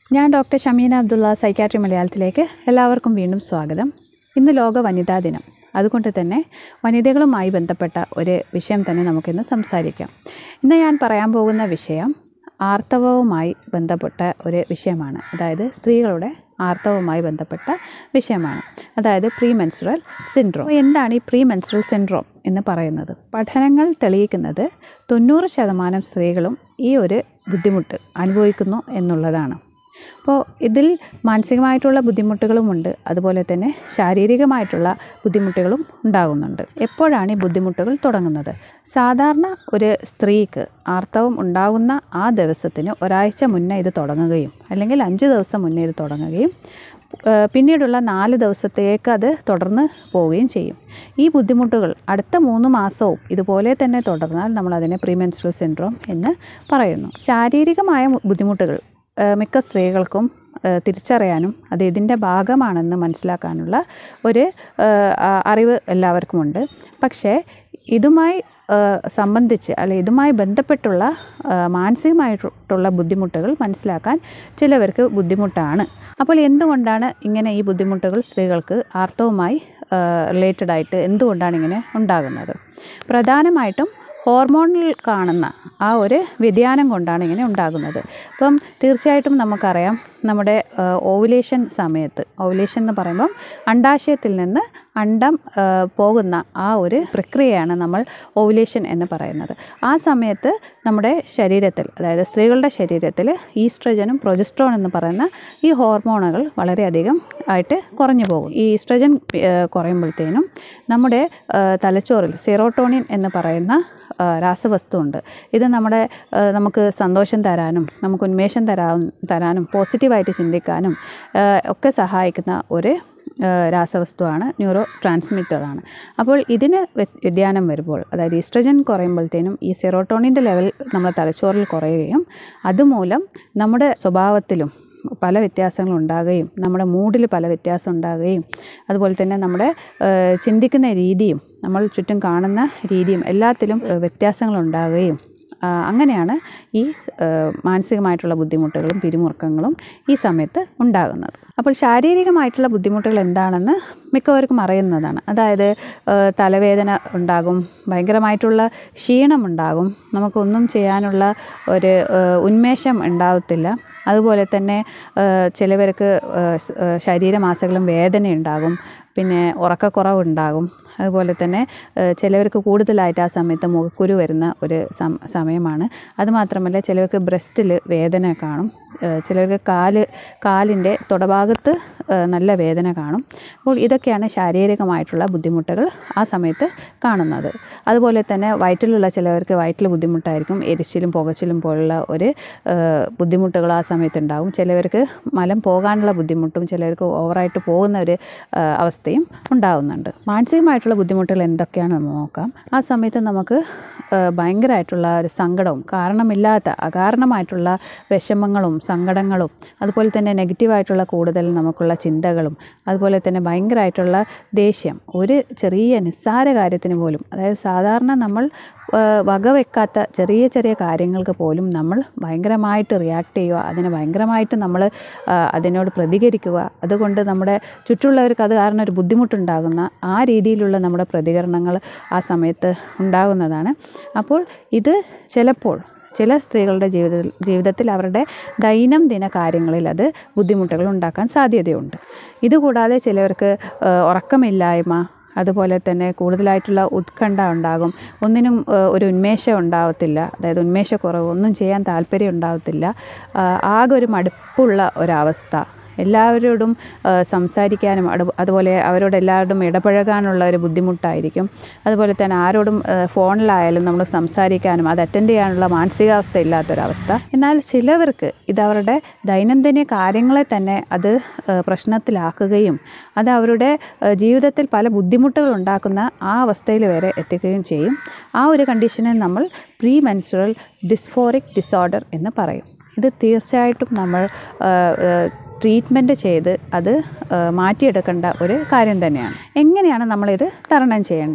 ഞാൻ doctor Shameena Abdulla psychiatry മലയാളത്തിലേക്ക് എല്ലാവർക്കും വീണ്ടും സ്വാഗതം ഇന്ന് ലോക വനിതാ ദിനം അതുകൊണ്ട് തന്നെ വനിതകളുമായി ബന്ധപ്പെട്ട ഒരു വിഷയം തന്നെ നമുക്കിന്ന് സംസാരിക്കാം ഇന്ന് ഞാൻ പറയാൻ പോകുന്ന വിഷയം ആർത്തവവുമായി ബന്ധപ്പെട്ട ഒരു വിഷയമാണ് അതായത് സ്ത്രീകളുടെ ആർത്തവവുമായി ബന്ധപ്പെട്ട വിഷയമാണ് അതായത് പ്രീ മെൻസുറൽ സിൻഡ്രോം എന്താണ് ഈ പ്രീ മെൻസുറൽ സിൻഡ്രോം എന്ന് പറയുന്നത് പഠനങ്ങൾ തെളിയിക്കുന്നത് തൊണ്ണൂറ് ശതമാനം സ്ത്രീകളും ഈ ഒരു ബുദ്ധിമുട്ട് അനുഭവിക്കുന്നു എന്നുള്ളതാണ് അപ്പോൾ ഇതിൽ മാനസികമായിട്ടുള്ള ബുദ്ധിമുട്ടുകളുമുണ്ട് അതുപോലെ തന്നെ ശാരീരികമായിട്ടുള്ള ബുദ്ധിമുട്ടുകളും ഉണ്ടാകുന്നുണ്ട് എപ്പോഴാണ് ഈ ബുദ്ധിമുട്ടുകൾ തുടങ്ങുന്നത് സാധാരണ ഒരു സ്ത്രീക്ക് ആർത്തവം ഉണ്ടാകുന്ന ആ ദിവസത്തിന് ഒരാഴ്ച മുന്നേ ഇത് തുടങ്ങുകയും അല്ലെങ്കിൽ അഞ്ച് ദിവസം മുന്നേ ഇത് തുടങ്ങുകയും ഏഹ് പിന്നീടുള്ള നാല് ദിവസത്തേക്ക് അത് തുടർന്ന് പോവുകയും ചെയ്യും ഈ ബുദ്ധിമുട്ടുകൾ അടുത്ത മൂന്ന് മാസവും ഇതുപോലെ തന്നെ തുടർന്നാൽ നമ്മൾ അതിനെ പ്രീമെൻസ്ട്രൽ സിൻഡ്രോം എന്ന് പറയുന്നു ശാരീരികമായ മു- ബുദ്ധിമുട്ടുകൾ ഏഹ് മിക്ക സ്ത്രീകൾക്കും ഏഹ് തിരിച്ചറിയാനും അത് ഇതിൻ്റെ ഭാഗമാണെന്ന് മനസ്സിലാക്കാനുള്ള ഒരു ഏഹ് ആ- അറിവ് എല്ലാവർക്കുമുണ്ട് പക്ഷേ ഇതുമായി ഏഹ് സംബന്ധിച്ച് അല്ലെ ഇതുമായി ബന്ധപ്പെട്ടുള്ള ഏഹ് മാനസികമായിട്ടുള്ള ബുദ്ധിമുട്ടുകൾ മനസ്സിലാക്കാൻ ചിലവർക്ക് ബുദ്ധിമുട്ടാണ് അപ്പോൾ എന്തുകൊണ്ടാണ് ഇങ്ങനെ ഈ ബുദ്ധിമുട്ടുകൾ സ്ത്രീകൾക്ക് ആർത്തവുമായി റിലേറ്റഡ് ആയിട്ട് എന്തുകൊണ്ടാണ് ഇങ്ങനെ ഉണ്ടാകുന്നത് പ്രധാനമായിട്ടും ഹോർമോണിൽ കാണുന്ന ആ ഒരു വ്യതിയാനം കൊണ്ടാണ് ഇങ്ങനെ ഉണ്ടാകുന്നത് അപ്പം തീർച്ചയായിട്ടും നമുക്കറിയാം നമ്മുടെ ഓവുലേഷൻ സമയത്ത് ഓവുലേഷൻ എന്ന് പറയുമ്പം അണ്ടാശയത്തിൽ നിന്ന് അണ്ടം ആ, പോകുന്ന ആ ഒരു പ്രക്രിയയാണ് നമ്മൾ ഓവുലേഷൻ എന്ന് പറയുന്നത് ആ സമയത്ത് നമ്മുടെ ശരീരത്തിൽ അതായത് സ്ത്രീകളുടെ ശരീരത്തിൽ ഈസ്ട്രജനും പ്രൊജസ്ട്രോൺ എന്ന് പറയുന്ന ഈ ഹോർമോണുകൾ വളരെയധികം ആയിട്ട് കുറഞ്ഞു പോകും ഈ ഈസ്ട്രജൻ ആ, കുറയുമ്പോഴത്തേനും നമ്മുടെ ആ, തലച്ചോറിൽ സെറോട്ടോണിൻ എന്ന് പറയുന്ന ആ, രാസവസ്തുവുണ്ട് ഇത് നമ്മുടെ ആ, നമുക്ക് സന്തോഷം തരാനും നമുക്ക് ഉന്മേഷം തരാ തരാനും പോസിറ്റീവായിട്ട് ചിന്തിക്കാനും ആ, ഒക്കെ സഹായിക്കുന്ന ഒരു ആ, രാസവസ്തുവാണ് ന്യൂറോ ട്രാൻസ്മിറ്ററാണ് അപ്പോൾ ഇതിന് വ്യ- വ്യതിയാനം വരുമ്പോൾ അതായത് ഈസ്ട്രജൻ കുറയുമ്പോഴത്തേനും ഈ സെറോട്ടോണിൻ്റെ ലെവൽ നമ്മുടെ തലച്ചോറിൽ കുറയുകയും അതുമൂലം നമ്മുടെ സ്വഭാവത്തിലും പല വ്യത്യാസങ്ങൾ ഉണ്ടാകുകയും നമ്മുടെ മൂഡിൽ പല വ്യത്യാസം ഉണ്ടാകുകയും അതുപോലെ തന്നെ നമ്മുടെ ഏഹ്, ചിന്തിക്കുന്ന രീതിയും നമ്മൾ ചുറ്റും കാണുന്ന രീതിയും എല്ലാത്തിലും ഏഹ്, വ്യത്യാസങ്ങൾ ഉണ്ടാകുകയും ആ, അങ്ങനെയാണ് ഈ ഏഹ്, മാനസികമായിട്ടുള്ള ബുദ്ധിമുട്ടുകളും പിരിമുറുക്കങ്ങളും ഈ സമയത്ത് ഉണ്ടാകുന്നത് അപ്പോൾ ശാരീരികമായിട്ടുള്ള ബുദ്ധിമുട്ടുകൾ എന്താണെന്ന് മിക്കവർക്കും അറിയുന്നതാണ് അതായത് ഏഹ്, തലവേദന ഉണ്ടാകും ഭയങ്കരമായിട്ടുള്ള ക്ഷീണമുണ്ടാകും നമുക്കൊന്നും ചെയ്യാനുള്ള ഒരു ഏഹ്, ഉന്മേഷം ഉണ്ടാവത്തില്ല അതുപോലെ തന്നെ ഏഹ്, ചിലവർക്ക് ഏഹ്, സ്- ഏഹ്, ശരീരമാസകലം വേദന ഉണ്ടാകും പിന്നെ ഉറക്കക്കുറവുണ്ടാകും അതുപോലെ തന്നെ ഏഹ്, ചിലവർക്ക് കൂടുതലായിട്ട് ആ സമയത്ത് മുഖക്കുരു വരുന്ന ഒരു സം- സമയമാണ് അതുമാത്രമല്ല ചിലവർക്ക് ബ്രസ്റ്റിൽ വേദന കാണും ഏഹ്, ചിലർക്ക് കാല് കാലിൻ്റെ തുടഭാഗത്ത് ഏഹ്, നല്ല വേദന കാണും അപ്പോൾ ഇതൊക്കെയാണ് ശാരീരികമായിട്ടുള്ള ബുദ്ധിമുട്ടുകൾ ആ സമയത്ത് കാണുന്നത് അതുപോലെ തന്നെ വയറ്റിലുള്ള ചിലവർക്ക് വയറ്റിൽ ബുദ്ധിമുട്ടായിരിക്കും എരിച്ചിലും പുകച്ചിലും പോലുള്ള ഒരു ഏഹ്, ബുദ്ധിമുട്ടുകൾ ആ സമയത്ത് ഉണ്ടാകും ചിലവർക്ക് മലം പോകാനുള്ള ബുദ്ധിമുട്ടും ചിലവർക്ക് ഓവറായിട്ട് പോകുന്ന ഒരു ഏഹ്, അവസ്ഥയും ഉണ്ടാകുന്നുണ്ട് മാനസികമായിട്ടുള്ള ബുദ്ധിമുട്ടുകൾ എന്തൊക്കെയാണെന്ന് നോക്കാം ആ സമയത്ത് നമുക്ക് ഏഹ്, ഭയങ്കരമായിട്ടുള്ള ഒരു സങ്കടവും കാരണമില്ലാത്ത അകാരണമായിട്ടുള്ള വിഷമങ്ങളും സങ്കടങ്ങളും അതുപോലെ തന്നെ നെഗറ്റീവായിട്ടുള്ള കൂടുതൽ നമുക്കുള്ള ചിന്തകളും അതുപോലെ തന്നെ ഭയങ്കരമായിട്ടുള്ള ദേഷ്യം ഒരു ചെറിയ നിസ്സാര കാര്യത്തിന് പോലും അതായത് സാധാരണ നമ്മൾ ഏഹ്, വകവെക്കാത്ത ചെറിയ ചെറിയ കാര്യങ്ങൾക്ക് പോലും നമ്മൾ ഭയങ്കരമായിട്ട് റിയാക്ട് ചെയ്യുക അതിന് ഭയങ്കരമായിട്ട് നമ്മൾ അതിനോട് പ്രതികരിക്കുക അതുകൊണ്ട് നമ്മുടെ ചുറ്റുമുള്ളവർക്ക് അത് കാരണം ഒരു ബുദ്ധിമുട്ടുണ്ടാകുന്ന ആ രീതിയിലുള്ള നമ്മുടെ പ്രതികരണങ്ങൾ ആ സമയത്ത് ഉണ്ടാകുന്നതാണ് അപ്പോൾ ഇത് ചിലപ്പോൾ ചില സ്ത്രീകളുടെ ജീവിതത്തിൽ ജീവിതത്തിൽ അവരുടെ ദൈനംദിന കാര്യങ്ങളിൽ അത് ബുദ്ധിമുട്ടുകൾ ഉണ്ടാക്കാൻ സാധ്യതയുണ്ട് ഇതുകൂടാതെ ചിലവർക്ക് ഏഹ്, ഉറക്കമില്ലായ്മ അതുപോലെ തന്നെ കൂടുതലായിട്ടുള്ള ഉത്കണ്ഠ ഉണ്ടാകും ഒന്നിനും ഏഹ്, ഒരു ഉന്മേഷം ഉണ്ടാവത്തില്ല അതായത് ഉന്മേഷക്കുറവ് ഒന്നും ചെയ്യാൻ താല്പര്യം ഉണ്ടാവത്തില്ല ആഹ്, ആകെ ഒരു മടുപ്പുള്ള ഒരവസ്ഥ എല്ലാവരോടും ആ, സംസാരിക്കാനും അടു- അതുപോലെ അവരോട് എല്ലാവരോടും ഇടപഴകാനുള്ള ഒരു ബുദ്ധിമുട്ടായിരിക്കും അതുപോലെ തന്നെ ആരോടും ആ, ഫോണിലായാലും നമ്മൾ സംസാരിക്കാനും അത് അറ്റൻഡ് ചെയ്യാനുള്ള മാനസികാവസ്ഥ ഇല്ലാത്തൊരവസ്ഥ എന്നാൽ ചിലവർക്ക് ഇത് അവരുടെ ദൈനംദിന കാര്യങ്ങളെ തന്നെ അത് ആ, പ്രശ്നത്തിലാക്കുകയും അത് അവരുടെ ആ, ജീവിതത്തിൽ പല ബുദ്ധിമുട്ടുകൾ ഉണ്ടാക്കുന്ന ആ അവസ്ഥയിൽ വരെ എത്തിക്കുകയും ചെയ്യും ആ ഒരു കണ്ടീഷനെ നമ്മൾ പ്രീ മെൻസുറൽ ഡിസ്ഫോറിക് ഡിസോർഡർ എന്ന് പറയും ഇത് തീർച്ചയായിട്ടും നമ്മൾ ആ, ആ, ട്രീറ്റ്മെൻറ്റ് ചെയ്ത് അത് ആ, മാറ്റിയെടുക്കേണ്ട ഒരു കാര്യം തന്നെയാണ് എങ്ങനെയാണ് നമ്മളിത് തരണം ചെയ്യേണ്ടത്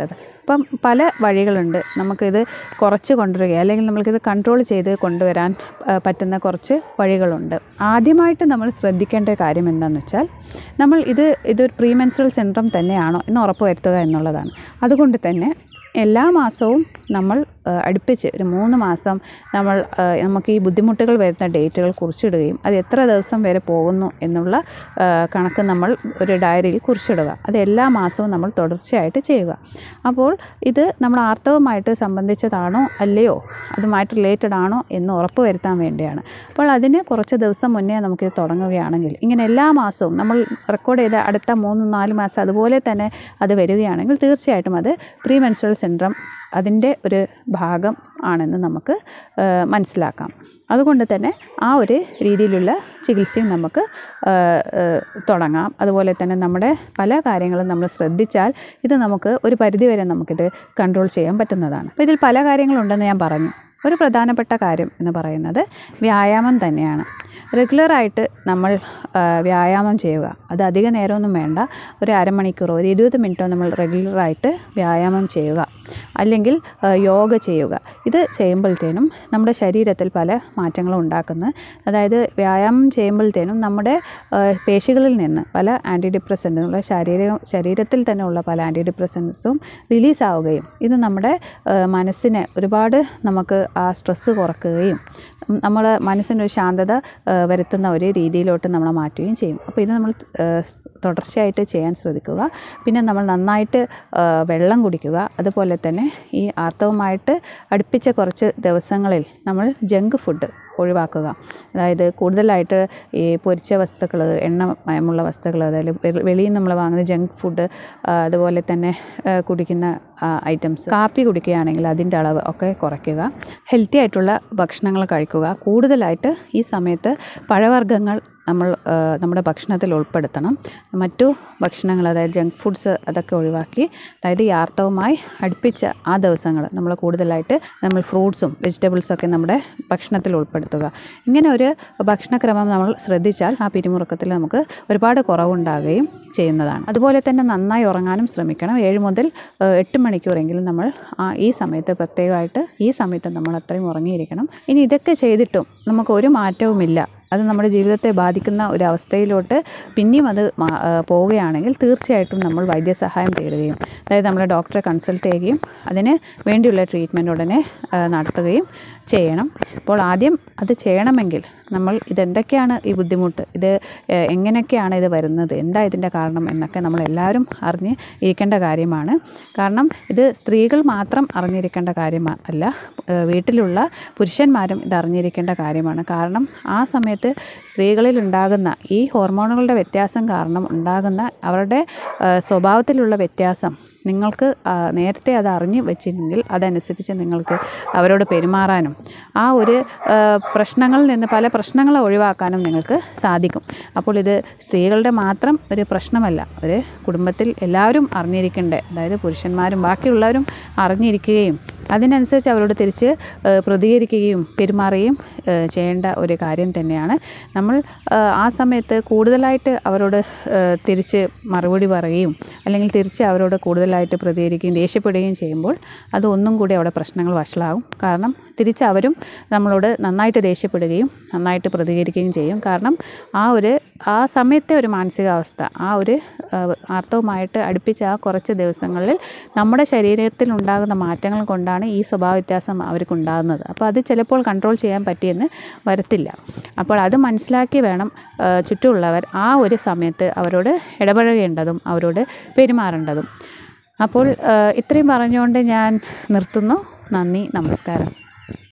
അപ്പം പല വഴികളുണ്ട് നമുക്കിത് കുറച്ച് കൊണ്ടുവരിക അല്ലെങ്കിൽ നമ്മൾക്കിത് കൺട്രോൾ ചെയ്ത് കൊണ്ടുവരാൻ ആ, പറ്റുന്ന കുറച്ച് വഴികളുണ്ട് ആദ്യമായിട്ട് നമ്മൾ ശ്രദ്ധിക്കേണ്ട കാര്യം എന്താണെന്ന് വെച്ചാൽ നമ്മൾ ഇത് ഇതൊരു പ്രീ മെൻസ്ട്രൽ സിൻഡ്രം തന്നെയാണോ എന്ന് ഉറപ്പ് വരുത്തുക എന്നുള്ളതാണ് അതുകൊണ്ട് തന്നെ എല്ലാ മാസവും നമ്മൾ ആ, അടുപ്പിച്ച് ഒരു മൂന്ന് മാസം നമ്മൾ ആ, നമുക്ക് ഈ ബുദ്ധിമുട്ടുകൾ വരുന്ന ഡേറ്റുകൾ കുറിച്ചിടുകയും അത് എത്ര ദിവസം വരെ പോകുന്നു എന്നുള്ള ആ, കണക്ക് നമ്മൾ ഒരു ഡയറിയിൽ കുറിച്ചിടുക അത് എല്ലാ മാസവും നമ്മൾ തുടർച്ചയായിട്ട് ചെയ്യുക അപ്പോൾ ഇത് നമ്മൾ ആർത്തവമായിട്ട് സംബന്ധിച്ചതാണോ അല്ലയോ അതുമായിട്ട് റിലേറ്റഡ് ആണോ എന്ന് ഉറപ്പ് വരുത്താൻ വേണ്ടിയാണ് അപ്പോൾ അതിന് കുറച്ച് ദിവസം മുന്നേ നമുക്കിത് തുടങ്ങുകയാണെങ്കിൽ ഇങ്ങനെ എല്ലാ മാസവും നമ്മൾ റെക്കോർഡ് ചെയ്ത അടുത്ത മൂന്ന് നാല് മാസം അതുപോലെ തന്നെ അത് വരികയാണെങ്കിൽ തീർച്ചയായിട്ടും അത് പ്രീ മെൻസ്ട്രൽ സിൻഡ്രം അതിൻ്റെ ഒരു ഭാഗം ആണെന്ന് നമുക്ക് ആ, മനസ്സിലാക്കാം അതുകൊണ്ട് തന്നെ ആ ഒരു രീതിയിലുള്ള ചികിത്സയും നമുക്ക് ആ, ആ, തുടങ്ങാം അതുപോലെ തന്നെ നമ്മുടെ പല കാര്യങ്ങളും നമ്മൾ ശ്രദ്ധിച്ചാൽ ഇത് നമുക്ക് ഒരു പരിധിവരെ നമുക്കിത് കൺട്രോൾ ചെയ്യാൻ പറ്റുന്നതാണ് അപ്പോൾ ഇതിൽ പല കാര്യങ്ങളുണ്ടെന്ന് ഞാൻ പറഞ്ഞു ഒരു പ്രധാനപ്പെട്ട കാര്യം എന്ന് പറയുന്നത് വ്യായാമം തന്നെയാണ് റെഗുലറായിട്ട് നമ്മൾ ആ, വ്യായാമം ചെയ്യുക അത് അധിക നേരമൊന്നും വേണ്ട ഒരു അരമണിക്കൂറോ ഒരു ഇരുപത് മിനിറ്റോ നമ്മൾ റെഗുലറായിട്ട് വ്യായാമം ചെയ്യുക അല്ലെങ്കിൽ ആ, യോഗ ചെയ്യുക ഇത് ചെയ്യുമ്പോഴത്തേനും നമ്മുടെ ശരീരത്തിൽ പല മാറ്റങ്ങളും ഉണ്ടാക്കുന്നു അതായത് വ്യായാമം ചെയ്യുമ്പോഴത്തേനും നമ്മുടെ ആ, പേശികളിൽ നിന്ന് പല ആൻറ്റി ഡിപ്രസൻറ്റുള്ള ശരീര ശരീരത്തിൽ തന്നെ ഉള്ള പല ആൻറ്റി ഡിപ്രസൻസും റിലീസ് ആവുകയും ഇത് നമ്മുടെ ആ, മനസ്സിന് ഒരുപാട് നമുക്ക് ആ സ്ട്രെസ്സ് കുറക്കുകയും നമ്മൾ മനസ്സിനൊരു ശാന്തത ആ, വരുത്തുന്ന ഒരു രീതിയിലോട്ട് നമ്മളെ മാറ്റുകയും ചെയ്യും അപ്പോൾ ഇത് നമ്മൾ ആ, തുടർച്ചയായിട്ട് ചെയ്യാൻ ശ്രദ്ധിക്കുക പിന്നെ നമ്മൾ നന്നായിട്ട് ആ, വെള്ളം കുടിക്കുക അതുപോലെ തന്നെ ഈ ആർത്തവമായിട്ട് അടുപ്പിച്ച കുറച്ച് ദിവസങ്ങളിൽ നമ്മൾ ജങ്ക് ഫുഡ് ഒഴിവാക്കുക അതായത് കൂടുതലായിട്ട് ഈ പൊരിച്ച വസ്തുക്കൾ എണ്ണ മയമുള്ള വസ്തുക്കൾ അതായത് വെ- വെളിയിൽ നിന്ന് നമ്മൾ വാങ്ങുന്ന ജങ്ക് ഫുഡ് അതുപോലെ തന്നെ ആ, കുടിക്കുന്ന ഐറ്റംസ് കാപ്പി കുടിക്കുകയാണെങ്കിൽ അതിൻ്റെ അളവ് ഒക്കെ കുറയ്ക്കുക ഹെൽത്തി ആയിട്ടുള്ള ഭക്ഷണങ്ങൾ കഴിക്കുക കൂടുതലായിട്ട് ഈ സമയത്ത് പഴവർഗ്ഗങ്ങൾ നമ്മൾ ആ, നമ്മുടെ ഭക്ഷണത്തിൽ ഉൾപ്പെടുത്തണം മറ്റു ഭക്ഷണങ്ങൾ അതായത് ജങ്ക് ഫുഡ്സ് അതൊക്കെ ഒഴിവാക്കി അതായത് ഈ ആർത്തവമായി അടുപ്പിച്ച ആ ദിവസങ്ങൾ നമ്മൾ കൂടുതലായിട്ട് നമ്മൾ ഫ്രൂട്ട്സും വെജിറ്റബിൾസും ഒക്കെ നമ്മുടെ ഭക്ഷണത്തിൽ ഉൾപ്പെടുത്തുക ഇങ്ങനെ ഒരു ഭക്ഷണക്രമം നമ്മൾ ശ്രദ്ധിച്ചാൽ ആ പിരിമുറുക്കത്തിൽ നമുക്ക് ഒരുപാട് കുറവുണ്ടാകുകയും ചെയ്യുന്നതാണ് അതുപോലെ തന്നെ നന്നായി ഉറങ്ങാനും ശ്രമിക്കണം ഏഴ് മുതൽ ഏഹ്, എട്ട് മണിക്കൂറെങ്കിലും നമ്മൾ ആ ഈ സമയത്ത് പ്രത്യേകമായിട്ട് ഈ സമയത്ത് നമ്മൾ അത്രയും ഉറങ്ങിയിരിക്കണം ഇനി ഇതൊക്കെ ചെയ്തിട്ടും നമുക്ക് ഒരു മാറ്റവുമില്ല അത് നമ്മുടെ ജീവിതത്തെ ബാധിക്കുന്ന ഒരു അവസ്ഥയിലോട്ട് പിന്നെയും അത് മാ- ആ, പോവുകയാണെങ്കിൽ തീർച്ചയായിട്ടും നമ്മൾ വൈദ്യസഹായം തേടുകയും അതായത് നമ്മുടെ ഡോക്ടറെ കൺസൾട്ട് ചെയ്യുകയും അതിന് വേണ്ടിയുള്ള ട്രീറ്റ്മെൻറ്റ് ഉടനെ ആ, നടത്തുകയും ചെയ്യണം അപ്പോൾ ആദ്യം അത് ചെയ്യണമെങ്കിൽ നമ്മൾ ഇതെന്തൊക്കെയാണ് ഈ ബുദ്ധിമുട്ട് ഇത് ഏഹ്, എങ്ങനെയൊക്കെയാണ് ഇത് വരുന്നത് എന്താ ഇതിൻ്റെ കാരണം എന്നൊക്കെ നമ്മൾ എല്ലാവരും അറിഞ്ഞ് ഇരിക്കേണ്ട കാര്യമാണ് കാരണം ഇത് സ്ത്രീകൾ മാത്രം അറിഞ്ഞിരിക്കേണ്ട കാര്യം അല്ല ഏഹ്, വീട്ടിലുള്ള പുരുഷന്മാരും ഇത് അറിഞ്ഞിരിക്കേണ്ട കാര്യമാണ് കാരണം ആ സമയത്ത് സ്ത്രീകളിൽ ഉണ്ടാകുന്ന ഈ ഹോർമോണുകളുടെ വ്യത്യാസം കാരണം ഉണ്ടാകുന്ന അവരുടെ ഏഹ്, സ്വഭാവത്തിലുള്ള വ്യത്യാസം നിങ്ങൾക്ക് ആ, നേരത്തെ അത് അറിഞ്ഞ് വെച്ചിരുന്നെങ്കിൽ അതനുസരിച്ച് നിങ്ങൾക്ക് അവരോട് പെരുമാറാനും ആ ഒരു ആ, പ്രശ്നങ്ങളിൽ നിന്ന് പല പ്രശ്നങ്ങളെ ഒഴിവാക്കാനും നിങ്ങൾക്ക് സാധിക്കും അപ്പോൾ ഇത് സ്ത്രീകളുടെ മാത്രം ഒരു പ്രശ്നമല്ല ഒരു കുടുംബത്തിൽ എല്ലാവരും അറിഞ്ഞിരിക്കേണ്ട അതായത് പുരുഷന്മാരും ബാക്കിയുള്ളവരും അറിഞ്ഞിരിക്കുകയും അതിനനുസരിച്ച് അവരോട് തിരിച്ച് ആ, പ്രതികരിക്കുകയും പെരുമാറുകയും ആ, ചെയ്യേണ്ട ഒരു കാര്യം തന്നെയാണ് നമ്മൾ ആ, ആ സമയത്ത് കൂടുതലായിട്ട് അവരോട് ആ, തിരിച്ച് മറുപടി പറയുകയും അല്ലെങ്കിൽ തിരിച്ച് അവരോട് കൂടുതലായിട്ട് പ്രതികരിക്കുകയും ദേഷ്യപ്പെടുകയും ചെയ്യുമ്പോൾ അത് ഒന്നും കൂടി അവിടെ പ്രശ്നങ്ങൾ വഷളാകും കാരണം തിരിച്ച് അവരും നമ്മളോട് നന്നായിട്ട് ദേഷ്യപ്പെടുകയും നന്നായിട്ട് പ്രതികരിക്കുകയും ചെയ്യും കാരണം ആ ഒരു ആ സമയത്തെ ഒരു മാനസികാവസ്ഥ ആ ഒരു ആ, ആർത്തവുമായിട്ട് അടുപ്പിച്ച ആ കുറച്ച് ദിവസങ്ങളിൽ നമ്മുടെ ശരീരത്തിൽ ഉണ്ടാകുന്ന മാറ്റങ്ങൾ കൊണ്ടാണ് ഈ സ്വഭാവ വ്യത്യാസം അവർക്കുണ്ടാകുന്നത് അപ്പോൾ അത് ചിലപ്പോൾ കൺട്രോൾ ചെയ്യാൻ പറ്റിയെന്ന് വരത്തില്ല അപ്പോൾ അത് മനസ്സിലാക്കി വേണം ആ, ചുറ്റുമുള്ളവർ ആ ഒരു സമയത്ത് അവരോട് ഇടപഴകേണ്ടതും അവരോട് പെരുമാറേണ്ടതും അപ്പോൾ ആ, ഇത്രയും പറഞ്ഞുകൊണ്ട് ഞാൻ നിർത്തുന്നു നന്ദി നമസ്കാരം